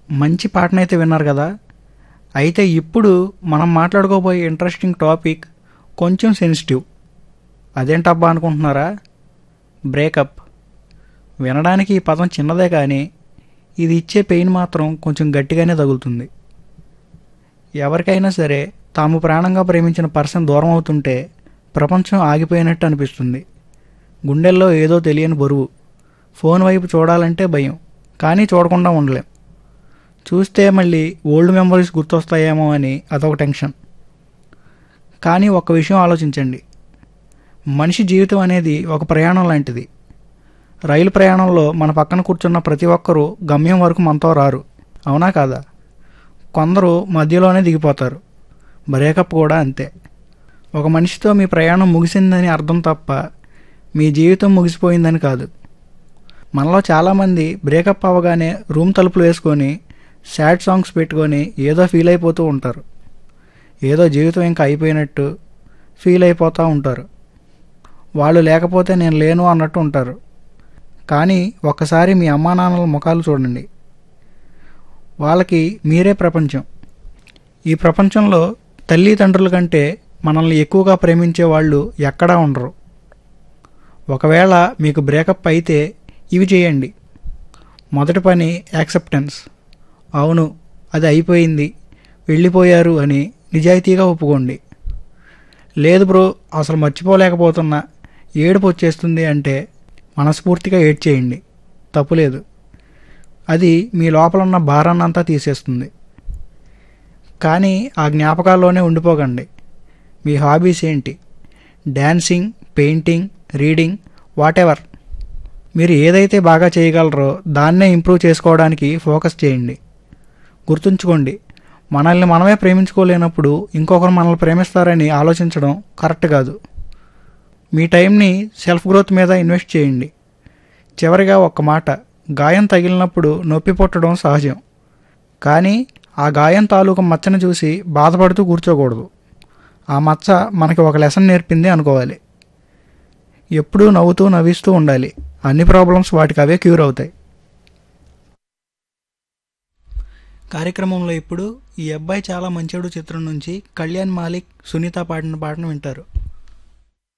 మంచి పాటనైతే విన్నారు కదా అయితే ఇప్పుడు మనం మాట్లాడుకోబోయే ఇంట్రెస్టింగ్ టాపిక్ కొంచెం సెన్సిటివ్ అదేంటబ్బా అనుకుంటున్నారా బ్రేకప్ వినడానికి ఈ పదం చిన్నదే కానీ ఇది ఇచ్చే పెయిన్ మాత్రం కొంచెం గట్టిగానే తగులుతుంది ఎవరికైనా సరే తాము ప్రాణంగా ప్రేమించిన పర్సన్ దూరం అవుతుంటే ప్రపంచం ఆగిపోయినట్టు అనిపిస్తుంది గుండెల్లో ఏదో తెలియని బరువు ఫోన్ వైపు చూడాలంటే భయం కానీ చూడకుండా ఉండలేం చూస్తే మళ్ళీ ఓల్డ్ మెమరీస్ గుర్తొస్తాయేమో అని అదొక టెన్షన్ కానీ ఒక్క విషయం ఆలోచించండి మనిషి జీవితం అనేది ఒక ప్రయాణం లాంటిది రైలు ప్రయాణంలో మన పక్కన కూర్చున్న ప్రతి ఒక్కరూ గమ్యం వరకు మనతో రారు అవునా కాదా కొందరు మధ్యలోనే దిగిపోతారు బ్రేకప్ కూడా అంతే ఒక మనిషితో మీ ప్రయాణం ముగిసిందని అర్థం తప్ప మీ జీవితం ముగిసిపోయిందని కాదు మనలో చాలామంది బ్రేకప్ అవ్వగానే రూమ్ తలుపులు వేసుకొని సాడ్ సాంగ్స్ పెట్టుకొని ఏదో ఫీల్ అయిపోతూ ఉంటారు ఏదో జీవితం ఇంకా అయిపోయినట్టు ఫీల్ అయిపోతూ ఉంటారు వాళ్ళు లేకపోతే నేను లేను అన్నట్టు ఉంటారు కానీ ఒక్కసారి మీ అమ్మా నాన్నల ముఖాలు చూడండి వాళ్ళకి మీరే ప్రపంచం ఈ ప్రపంచంలో తల్లిదండ్రుల కంటే మనల్ని ఎక్కువగా ప్రేమించే వాళ్ళు ఎక్కడా ఉండరు ఒకవేళ మీకు బ్రేకప్ అయితే ఇవి చేయండి మొదటి పని యాక్సెప్టెన్స్ అవును అది అయిపోయింది వెళ్ళిపోయారు అని నిజాయితీగా ఒప్పుకోండి లేదు బ్రో అసలు మర్చిపోలేకపోతున్నా ఏడుపు వచ్చేస్తుంది అంటే మనస్ఫూర్తిగా ఏడ్చేయండి తప్పులేదు అది మీ లోపల ఉన్న భారాన్నంతా తీసేస్తుంది కానీ ఆ జ్ఞాపకాల్లోనే ఉండిపోకండి మీ హాబీస్ ఏంటి డ్యాన్సింగ్ పెయింటింగ్ రీడింగ్ వాటెవర్ మీరు ఏదైతే బాగా చేయగలరో దాన్నే ఇంప్రూవ్ చేసుకోవడానికి ఫోకస్ చేయండి గుర్తుంచుకోండి మనల్ని మనమే ప్రేమించుకోలేనప్పుడు ఇంకొకరు మనల్ని ప్రేమిస్తారని ఆలోచించడం కరెక్ట్ కాదు మీ టైంని సెల్ఫ్ గ్రోత్ మీద ఇన్వెస్ట్ చేయండి చివరిగా ఒక్క మాట గాయం తగిలినప్పుడు నొప్పి పుట్టడం సహజం కానీ ఆ గాయం తాలూకు మచ్చను చూసి బాధపడుతూ కూర్చోకూడదు ఆ మచ్చ మనకి ఒక లెసన్ నేర్పింది అనుకోవాలి ఎప్పుడూ నవ్వుతూ నవ్విస్తూ ఉండాలి అన్ని ప్రాబ్లమ్స్ వాటికి అవే క్యూర్ అవుతాయి కార్యక్రమంలో ఇప్పుడు ఈ అబ్బాయి చాలా మంచోడు చిత్రం నుంచి కళ్యాణ్ మాలిక్ సునీత పాడిన పాటను వింటారు